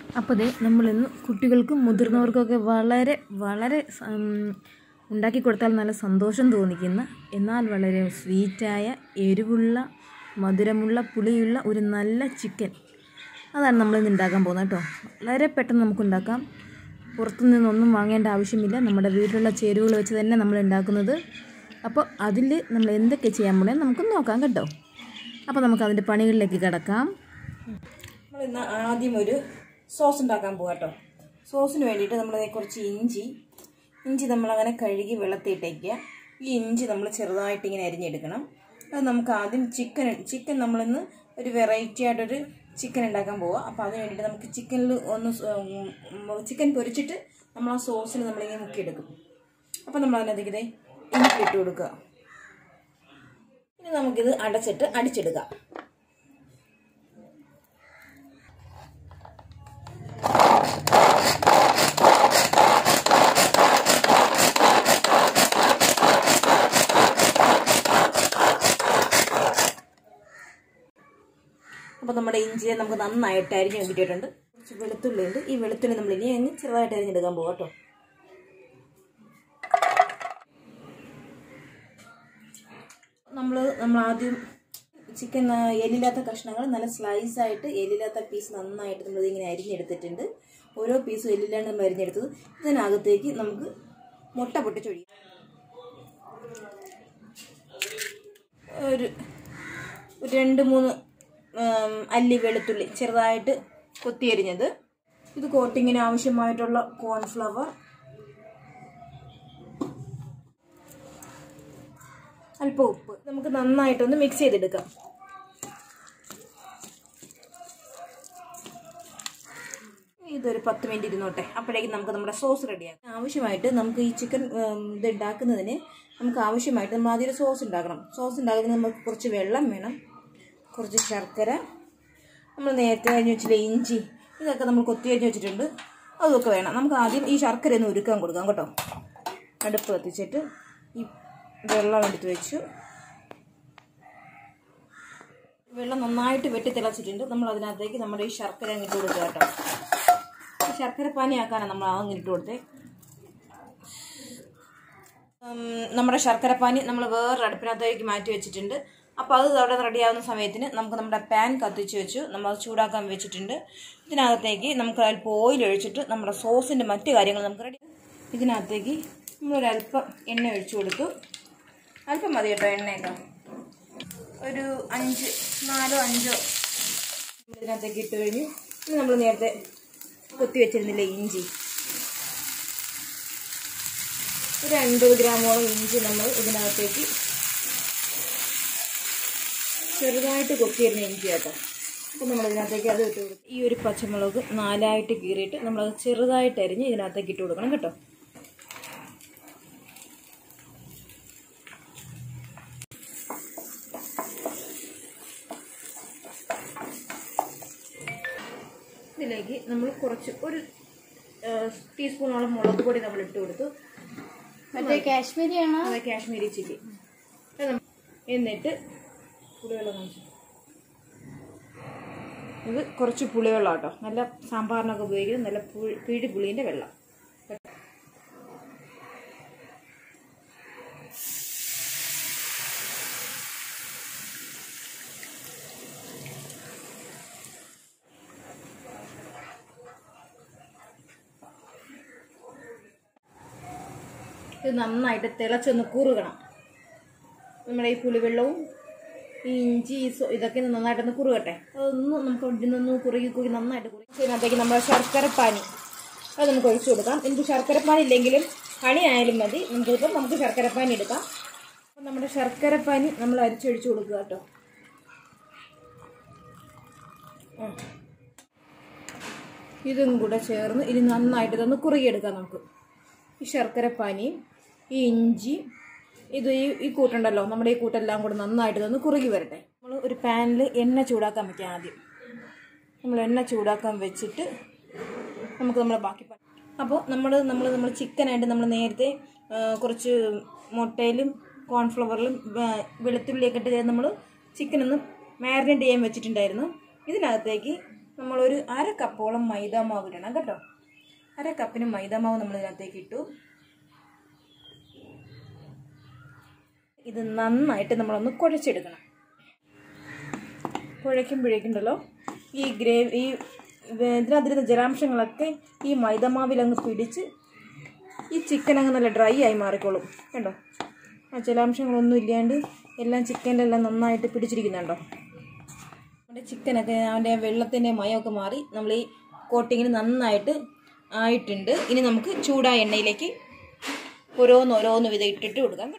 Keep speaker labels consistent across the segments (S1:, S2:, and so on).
S1: അപ്പോൾ ദേ നമ്മളിന്ന് കുട്ടികൾക്കും മുതിർന്നവർക്കൊക്കെ വളരെ വളരെ സം- ഉണ്ടാക്കി കൊടുത്താൽ നല്ല സന്തോഷം തോന്നിക്കുന്ന എന്നാൽ വളരെ സ്വീറ്റായ എരിവുള്ള മധുരമുള്ള പുളിയുള്ള ഒരു നല്ല ചിക്കൻ അതാണ് നമ്മളിന്ന് ഉണ്ടാക്കാൻ പോകുന്നത് കേട്ടോ വളരെ പെട്ടെന്ന് നമുക്ക് ഉണ്ടാക്കാം പുറത്തു നിന്നൊന്നും വാങ്ങേണ്ട ആവശ്യമില്ല നമ്മുടെ വീട്ടിലുള്ള ചേരുവകൾ വെച്ച് തന്നെ നമ്മൾ ഉണ്ടാക്കുന്നത് അപ്പോൾ അതിൽ നമ്മൾ എന്തൊക്കെ ചെയ്യാൻ പോകുന്നത് നമുക്ക് നോക്കാം കേട്ടോ അപ്പോൾ നമുക്ക് അതിൻ്റെ പണികളിലേക്ക് കിടക്കാം
S2: നമ്മൾ ഇന്ന് ആദ്യം ഒരു സോസ് ഉണ്ടാക്കാൻ പോകാം കേട്ടോ സോസിന് വേണ്ടിയിട്ട് നമ്മൾ കുറച്ച് ഇഞ്ചി ഇഞ്ചി നമ്മളങ്ങനെ കഴുകി വെള്ളത്തിയിട്ടേക്കുക ഈ ഇഞ്ചി നമ്മൾ ചെറുതായിട്ട് ഇങ്ങനെ അരിഞ്ഞെടുക്കണം അത് നമുക്ക് ആദ്യം ചിക്കൻ ചിക്കൻ നമ്മളിന്ന് ഒരു വെറൈറ്റി ആയിട്ടൊരു ചിക്കൻ ഉണ്ടാക്കാൻ പോവാം അപ്പോൾ അതിന് വേണ്ടിയിട്ട് നമുക്ക് ചിക്കനിൽ ഒന്ന് സ- ഉം, ചിക്കൻ പൊരിച്ചിട്ട് നമ്മൾ ആ സോസിൽ നമ്മളിങ്ങനെ മുക്കിയെടുക്കും അപ്പോൾ നമ്മൾ അതിനകത്തേക്ക് ഇതേ ഇഞ്ചി ഇട്ട് കൊടുക്കുക ഇനി നമുക്കിത് അടച്ചിട്ട് അടിച്ചെടുക്കാം അപ്പോൾ നമ്മുടെ ഇഞ്ചിയെ നമുക്ക് നന്നായിട്ട് അരിഞ്ഞ് കിട്ടിയിട്ടുണ്ട് കുറച്ച് വെളുത്തുള്ളി ഉണ്ട് ഈ വെളുത്തുള്ളി നമ്മൾ ഇനി അങ്ങ് ചെറുതായിട്ട് അരിഞ്ഞെടുക്കാൻ പോകാം കേട്ടോ നമ്മൾ നമ്മൾ ആദ്യം ചിക്കൻ എല്ലില്ലാത്ത കഷ്ണങ്ങൾ നല്ല സ്ലൈസ് ആയിട്ട് എല്ലില്ലാത്ത പീസ് നന്നായിട്ട് നമ്മൾ ഇങ്ങനെ അരിഞ്ഞെടുത്തിട്ടുണ്ട് ഓരോ പീസും എല്ലില്ലാണ്ട് നമ്മൾ അരിഞ്ഞെടുത്തത് ഇതിനകത്തേക്ക് നമുക്ക് മുട്ട പൊട്ടിച്ചൊഴിക്കാം ഒരു ഒരു രണ്ട് മൂന്ന് ഉം, അല്ലി വെളുത്തുള്ളി ചെറുതായിട്ട് കൊത്തിയരിഞ്ഞത് ഇത് കോട്ടിങ്ങിന് ആവശ്യമായിട്ടുള്ള കോൺഫ്ലവർ അല്പം ഉപ്പ് നമുക്ക് നന്നായിട്ടൊന്ന് മിക്സ് ചെയ്തെടുക്കാം ഇതൊരു പത്ത് മിനിറ്റ് ഇരുന്നോട്ടെ അപ്പോഴേക്കും നമുക്ക് നമ്മുടെ സോസ് റെഡിയാക്കാം ആവശ്യമായിട്ട് നമുക്ക് ഈ ചിക്കൻ ഇത് ഉണ്ടാക്കുന്നതിന് നമുക്ക് ആവശ്യമായിട്ട് നമ്മൾ ആദ്യം ഒരു സോസ് ഉണ്ടാക്കണം സോസ് ഉണ്ടാക്കുന്നതിന് നമുക്ക് കുറച്ച് വെള്ളം വേണം കുറച്ച് ശർക്കര നമ്മൾ നേരത്തെ അരിഞ്ഞ് വെച്ചില്ല ഇഞ്ചി ഇതൊക്കെ നമ്മൾ കൊത്തി അരിഞ്ഞ് വെച്ചിട്ടുണ്ട് അതൊക്കെ വേണം നമുക്ക് ആദ്യം ഈ ശർക്കര ഒന്ന് ഉരുക്കാൻ കൊടുക്കാം കേട്ടോ അടുപ്പ് കത്തിച്ചിട്ട് ഈ വെള്ളം എടുത്ത് വെച്ചു വെള്ളം നന്നായിട്ട് വെട്ടി തിളച്ചിട്ടുണ്ട് നമ്മൾ അതിനകത്തേക്ക് നമ്മുടെ ഈ ശർക്കര അങ്ങിട്ട് കൊടുക്കുക കേട്ടോ ഈ ശർക്കര പാനിയാക്കാനാണ് നമ്മൾ അങ്ങിട്ട് കൊടുത്തേ ഉം, നമ്മുടെ ശർക്കര പാനി നമ്മൾ വേറെ അടുപ്പിനകത്തേക്ക് മാറ്റി വെച്ചിട്ടുണ്ട് അപ്പോൾ അത് അവിടെ റെഡിയാവുന്ന സമയത്തിന് നമുക്ക് നമ്മുടെ പാൻ കത്തിച്ച് വെച്ചു നമ്മൾ അത് ചൂടാക്കാൻ വെച്ചിട്ടുണ്ട് ഇതിനകത്തേക്ക് നമുക്ക് അല്പം ഓയിൽ ഒഴിച്ചിട്ട് നമ്മുടെ സോസിൻ്റെ മറ്റു കാര്യങ്ങൾ നമുക്ക് റെഡി ഇതിനകത്തേക്ക് നമ്മളൊരല്പം എണ്ണ ഒഴിച്ചു കൊടുത്തു അല്പം മതി കേട്ടോ എണ്ണയൊക്കെ ഒരു അഞ്ച് നാലോ അഞ്ചോ ഇതിനകത്തേക്ക് ഇട്ട് കഴിഞ്ഞു ഇനി നമ്മൾ നേരത്തെ കൊത്തി വെച്ചിരുന്നില്ലേ ഇഞ്ചി ഒരു അൻപത് ഗ്രാമോളം ഇഞ്ചി നമ്മൾ ഇതിനകത്തേക്ക് ചെറുതായിട്ട് കൊത്തിയിരുന്ന ഇഞ്ചി കേട്ടോ അപ്പം നമ്മൾ ഇതിനകത്തേക്ക് അത് ഇട്ട് കൊടുക്കും ഈ ഒരു പച്ചമുളക് നാലായിട്ട് കീറിയിട്ട് നമ്മളത് ചെറുതായിട്ട് അരിഞ്ഞ് ഇതിനകത്തേക്ക് ഇട്ട് കൊടുക്കണം കേട്ടോ ഇതിലേക്ക് നമ്മൾ കുറച്ച് ഒരു ആ, ടീസ്പൂണോളം മുളക് പൊടി നമ്മൾ ഇട്ട് കൊടുത്തു
S3: മറ്റേ കാശ്മീരിയാണോ
S2: അതെ കാശ്മീരി ചില്ലി അത് നമ്മ- എന്നിട്ട് പുളിവെള്ളം കാണിച്ചു ഇത് കുറച്ച് പുളിവെള്ളം കേട്ടോ നല്ല സാമ്പാറിനൊക്കെ ഉപയോഗിക്കുന്നത് നല്ല പുളി പിഴി പുളീൻ്റെ വെള്ളം ഇത് നന്നായിട്ട് തിളച്ചൊന്ന് കുറുകണം നമ്മുടെ ഈ പുളിവെള്ളവും ഈ ഇഞ്ചി ഈ സോ- ഇതൊക്കെ ഒന്ന് നന്നായിട്ടൊന്ന് കുറുകട്ടെ അതൊന്ന് നമുക്ക് ഇതിൽ നിന്ന് കുറുകി കുറുകി നന്നായിട്ട് കുറുകി ഇതിനകത്തേക്ക് നമ്മുടെ ശർക്കരപ്പാനി അത് നമുക്ക് ഒഴിച്ചു കൊടുക്കാം എനിക്ക് ശർക്കരപ്പാനി ഇല്ലെങ്കിലും ഹണി ആയാലും മതി നമുക്കിപ്പം നമുക്ക് ശർക്കരപ്പാനി എടുക്കാം അപ്പം നമ്മുടെ ശർക്കരപ്പാനി നമ്മൾ അരിച്ചൊഴിച്ചു കൊടുക്കുക കേട്ടോ ഉം. ഇതും കൂടെ ചേർന്ന് ഇനി നന്നായിട്ട് ഇതൊന്ന് കുറുകിയെടുക്കാം നമുക്ക് ഈ ശർക്കരപ്പാനിയും ഈ ഇഞ്ചി ഇത് ഈ ഈ കൂട്ടുണ്ടല്ലോ നമ്മുടെ ഈ കൂട്ടെല്ലാം കൂടെ നന്നായിട്ട് ഇതൊന്ന് കുറുകി വരട്ടെ നമ്മൾ ഒരു പാനിൽ എണ്ണ ചൂടാക്കാൻ വയ്ക്കാം ആദ്യം നമ്മൾ എണ്ണ ചൂടാക്കാൻ വെച്ചിട്ട് നമുക്ക് നമ്മുടെ ബാക്കി പണി അപ്പോൾ നമ്മൾ നമ്മൾ നമ്മൾ ചിക്കനായിട്ട് നമ്മൾ നേരത്തെ ആ, കുറച്ച് മുട്ടയിലും കോൺഫ്ലവറിലും വെ- വെളുത്തുള്ളിയൊക്കെ ഇട്ട് നമ്മൾ ചിക്കൻ ഒന്ന് മാരിനേറ്റ് ചെയ്യാൻ വെച്ചിട്ടുണ്ടായിരുന്നു ഇതിനകത്തേക്ക് നമ്മളൊരു അര കപ്പോളം മൈദാമാവ് ഇടണം കേട്ടോ അര കപ്പിന് മൈദാമാവ് നമ്മൾ ഇതിനകത്തേക്ക് ഇട്ടു ഇത് നന്നായിട്ട് നമ്മളൊന്ന് കുഴച്ചെടുക്കണം കുഴയ്ക്കുമ്പോഴേക്കുണ്ടല്ലോ ഈ ഗ്രേവി ഈ ഇതിനകത്തിരുന്ന ജലാംശങ്ങളൊക്കെ ഈ മൈദമാവിൽ അങ്ങ് പിടിച്ച് ഈ ചിക്കൻ അങ്ങ് നല്ല ഡ്രൈ ആയി മാറിക്കോളും കണ്ടോ ആ ജലാംശങ്ങളൊന്നും ഇല്ലാണ്ട് എല്ലാം ചിക്കനിലെല്ലാം നന്നായിട്ട് പിടിച്ചിരിക്കുന്നുണ്ടോ നമ്മുടെ ചിക്കനൊക്കെ അതിൻ്റെ വെള്ളത്തിൻ്റെ മയമൊക്കെ മാറി നമ്മൾ ഈ കോട്ടിങ്ങിന് നന്നായിട്ട് ആയിട്ടുണ്ട് ഇനി നമുക്ക് ചൂടായ എണ്ണയിലേക്ക് ഓരോന്ന് ഓരോന്ന് വിധം ഇട്ടിട്ട് കൊടുക്കാം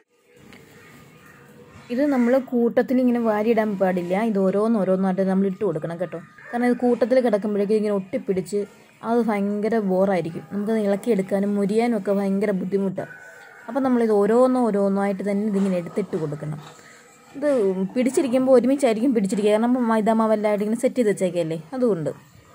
S1: ഇത് നമ്മൾ കൂട്ടത്തിൽ ഇങ്ങനെ വാരിയിടാൻ പാടില്ല ഇത് ഓരോന്ന് ഓരോന്നായിട്ട് നമ്മൾ ഇട്ട് കൊടുക്കണം കേട്ടോ കാരണം ഇത് കൂട്ടത്തിൽ കിടക്കുമ്പോഴേക്കും ഇങ്ങനെ ഒട്ടിപ്പിടിച്ച് അത് ഭയങ്കര ബോറായിരിക്കും നമുക്കത് ഇളക്കിയെടുക്കാനും മുരിയാനും ഒക്കെ ഭയങ്കര ബുദ്ധിമുട്ടാണ് അപ്പം നമ്മളിത് ഓരോന്നോ ഓരോന്നായിട്ട് തന്നെ ഇതിങ്ങനെ എടുത്തിട്ട് കൊടുക്കണം ഇത് പിടിച്ചിരിക്കുമ്പോൾ ഒരുമിച്ചായിരിക്കും പിടിച്ചിരിക്കുക കാരണം നമ്മൾ മൈദാമാവെല്ലാം ഇങ്ങനെ സെറ്റ് ചെയ്ത് വെച്ചേക്കല്ലേ അതുകൊണ്ട്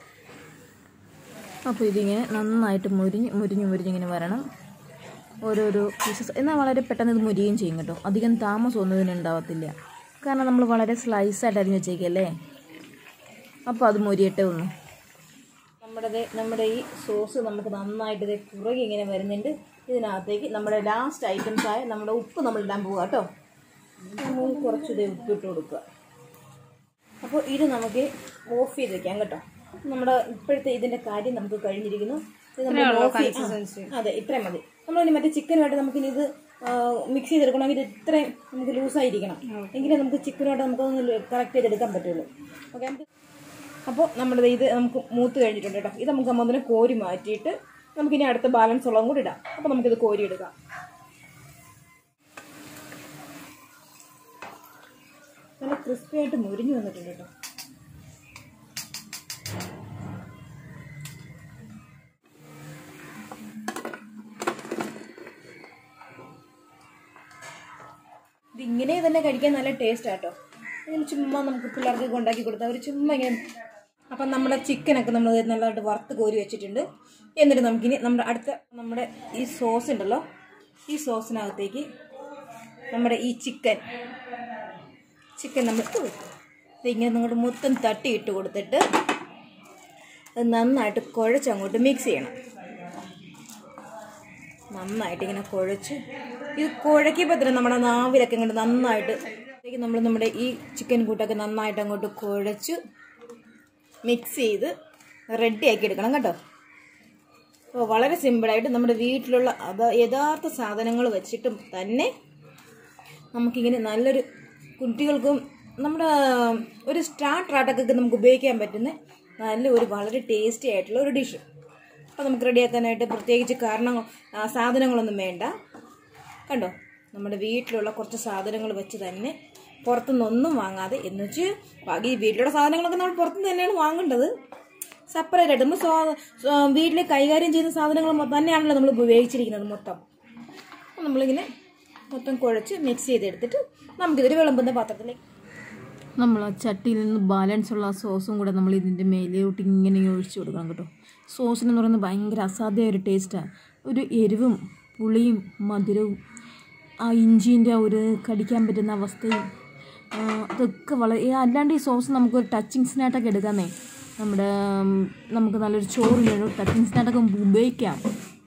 S1: അപ്പോൾ ഇതിങ്ങനെ നന്നായിട്ട് മുരിഞ്ഞ് മുരിഞ്ഞ് മുരിഞ്ഞിങ്ങനെ വരണം ഓരോരോ പീസസ് എന്നാൽ വളരെ പെട്ടെന്ന് ഇത് മുരിയുകയും ചെയ്യും കേട്ടോ അധികം താമസമൊന്നും ഇതിനുണ്ടാവത്തില്ല കാരണം നമ്മൾ വളരെ സ്ലൈസായിട്ട് അരിഞ്ഞ് വെച്ചേക്കല്ലേ അപ്പോൾ അത് മുരിയട്ടെ ഒന്ന്
S2: നമ്മുടെ ദേ- നമ്മുടെ ഈ സോസ് നമുക്ക് നന്നായിട്ട് ഇത് കുറുകി ഇങ്ങനെ വരുന്നുണ്ട് ഇതിനകത്തേക്ക് നമ്മുടെ ലാസ്റ്റ് ഐറ്റംസ് ആയ നമ്മുടെ ഉപ്പ് നമ്മൾ ഇടാൻ പോവുക കേട്ടോ നമ്മൾ കുറച്ച് ഇത് ഉപ്പ് ഇട്ട് കൊടുക്കുക അപ്പോൾ ഇത് നമുക്ക് ഓഫ് ചെയ്ത് വെക്കാം കേട്ടോ നമ്മുടെ ഇപ്പോഴത്തെ ഇതിന്റെ കാര്യം നമുക്ക് കഴിഞ്ഞിരിക്കുന്നു ഇത് നമ്മൾ ഓഫ് ചെയ്ത് അതെ ഇത്രയും മതി നമ്മളിനി മറ്റേ ചിക്കനുമായിട്ട് നമുക്കിനി ഇത് മിക്സ് ചെയ്തെടുക്കണമെങ്കിൽ ഇത് ഇത്രയും നമുക്ക് ലൂസായിരിക്കണം എങ്കിലേ നമുക്ക് ചിക്കനുമായിട്ട് നമുക്കൊന്ന് കറക്റ്റ് ചെയ്തെടുക്കാൻ പറ്റുള്ളൂ ഓക്കെ നമുക്ക് അപ്പോൾ നമ്മുടെ ഇത് നമുക്ക് മൂത്ത് കഴിഞ്ഞിട്ടുണ്ട് കേട്ടോ ഇത് നമുക്ക് നമ്മൾ കോരി മാറ്റിയിട്ട് നമുക്കിനി അടുത്ത ബാലൻസ് ഉള്ളതും കൂടി ഇടാം അപ്പോൾ നമുക്കിത് കോരി എടുക്കാം നല്ല ക്രിസ്പി ആയിട്ട് മുരിഞ്ഞു വന്നിട്ടുണ്ട് കേട്ടോ ഇതിങ്ങനെ തന്നെ കഴിക്കാൻ നല്ല ടേസ്റ്റ് ആട്ടോ ഇങ്ങനെ ചുമ്മാ നമുക്ക് പിള്ളേർക്ക് ഉണ്ടാക്കി കൊടുത്താൽ അവർ ചുമ്മാ ഇങ്ങനെ അപ്പം നമ്മുടെ ചിക്കനൊക്കെ നമ്മൾ നല്ലതായിട്ട് വറുത്ത് കോരി വെച്ചിട്ടുണ്ട് എന്നിട്ട് നമുക്കിനി നമ്മുടെ അടുത്ത നമ്മുടെ ഈ സോസ് ഉണ്ടല്ലോ ഈ സോസിനകത്തേക്ക് നമ്മുടെ ഈ ചിക്കൻ ചിക്കൻ നമ്മൾ ഇട്ട് കൊടുക്കും ഇതിങ്ങനെ അങ്ങോട്ട് മൊത്തം തട്ടി ഇട്ട് കൊടുത്തിട്ട് അത് നന്നായിട്ട് കുഴച്ച് അങ്ങോട്ട് മിക്സ് ചെയ്യണം നന്നായിട്ട് ഇങ്ങനെ കുഴച്ച് ഇത് കുഴക്കിയപ്പോൾ തന്നെ നമ്മുടെ നാവിലൊക്കെ ഇങ്ങോട്ട് നന്നായിട്ട് നമ്മൾ നമ്മുടെ ഈ ചിക്കൻ കൂട്ടൊക്കെ നന്നായിട്ട് അങ്ങോട്ട് കുഴച്ച് മിക്സ് ചെയ്ത് റെഡി ആക്കി എടുക്കണം കേട്ടോ അപ്പോൾ വളരെ സിമ്പിളായിട്ട് നമ്മുടെ വീട്ടിലുള്ള അത് യഥാർത്ഥ സാധനങ്ങൾ വെച്ചിട്ടും തന്നെ നമുക്കിങ്ങനെ നല്ലൊരു കുട്ടികൾക്കും നമ്മുടെ ഒരു സ്റ്റാർട്ടറായിട്ടൊക്കെ നമുക്ക് ഉപയോഗിക്കാൻ പറ്റുന്ന നല്ല ഒരു വളരെ ടേസ്റ്റി ആയിട്ടുള്ള ഒരു ഡിഷ് അപ്പോൾ നമുക്ക് റെഡിയാക്കാനായിട്ട് പ്രത്യേകിച്ച് കാരണം ആ, സാധനങ്ങളൊന്നും വേണ്ട കണ്ടോ നമ്മുടെ വീട്ടിലുള്ള കുറച്ച് സാധനങ്ങൾ വെച്ച് തന്നെ പുറത്തുനിന്നൊന്നും വാങ്ങാതെ എന്ന് വെച്ച് ബാക്കി വീട്ടിലുള്ള സാധനങ്ങളൊക്കെ നമ്മൾ പുറത്തുനിന്ന് തന്നെയാണ് വാങ്ങേണ്ടത് സെപ്പറേറ്റ് ആയിട്ട് നമ്മൾ സ്വാ- സ്വാ- വീട്ടിൽ കൈകാര്യം ചെയ്യുന്ന സാധനങ്ങൾ മൊ- തന്നെയാണല്ലോ നമ്മൾ ഉപയോഗിച്ചിരിക്കുന്നത് മൊത്തം അപ്പോൾ നമ്മളിങ്ങനെ മൊത്തം കുഴച്ച് മിക്സ് ചെയ്തെടുത്തിട്ട് നമുക്കിതൊരു വിളമ്പുന്ന പാത്രത്തിലേക്ക്
S1: നമ്മൾ ആ ചട്ടിയിൽ നിന്ന് ബാലൻസ് ഉള്ള ആ സോസും കൂടെ നമ്മൾ ഇതിൻ്റെ മേലോട്ട് ഇങ്ങനെ ഒഴിച്ചു കൊടുക്കണം കേട്ടോ സോസിനെന്ന് പറയുന്നത് ഭയങ്കര അസാധ്യമായ ഒരു ടേസ്റ്റാണ് ഒരു എരിവും പുളിയും മധുരവും ആ ഇഞ്ചിൻ്റെ ആ ഒരു കടിക്കാൻ പറ്റുന്ന അവസ്ഥയും ആ, അതൊക്കെ വളരെ ഈ അല്ലാണ്ട് ഈ സോസ് നമുക്ക് ഒരു ടച്ചിങ് സ്നാട്ടൊക്കെ എടുക്കാമേ നമ്മുടെ ഉം, നമുക്ക് നല്ലൊരു ചോറിനൊരു ടച്ചിങ് സ്നാട്ടൊക്കെ ഉപയോഗിക്കാം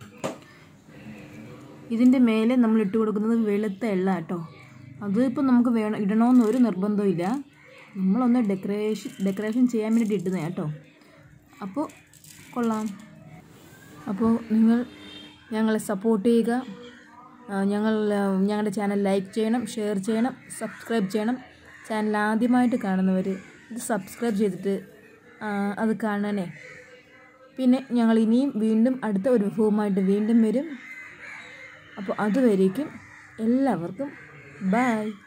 S1: ഇതിൻ്റെ മേലെ നമ്മൾ ഇട്ട് കൊടുക്കുന്നത് വെളുത്ത എള്ള കേട്ടോ അത് ഇപ്പം നമുക്ക് വേണം ഇടണമെന്ന് ഒരു നിർബന്ധമില്ല നമ്മളൊന്ന് ഡെക്കറേഷൻ ഡെക്കറേഷൻ ചെയ്യാൻ വേണ്ടിയിട്ട് ഇട്ടുന്നത് കേട്ടോ അപ്പോൾ കൊള്ളാം അപ്പോൾ നിങ്ങൾ ഞങ്ങളെ സപ്പോർട്ട് ചെയ്യുക ആ, ഞങ്ങൾ ആ, ഞങ്ങളുടെ ചാനൽ ലൈക്ക് ചെയ്യണം ഷെയർ ചെയ്യണം സബ്സ്ക്രൈബ് ചെയ്യണം ചാനൽ ആദ്യമായിട്ട് കാണുന്നവർ ഇത് സബ്സ്ക്രൈബ് ചെയ്തിട്ട് ആ, അത് കാണണേ പിന്നെ ഞങ്ങൾ ഇനിയും വീണ്ടും അടുത്ത ഒരു വിഭവമായിട്ട് വീണ്ടും വരും അപ്പോൾ അതുവരേക്കും എല്ലാവർക്കും ബൈ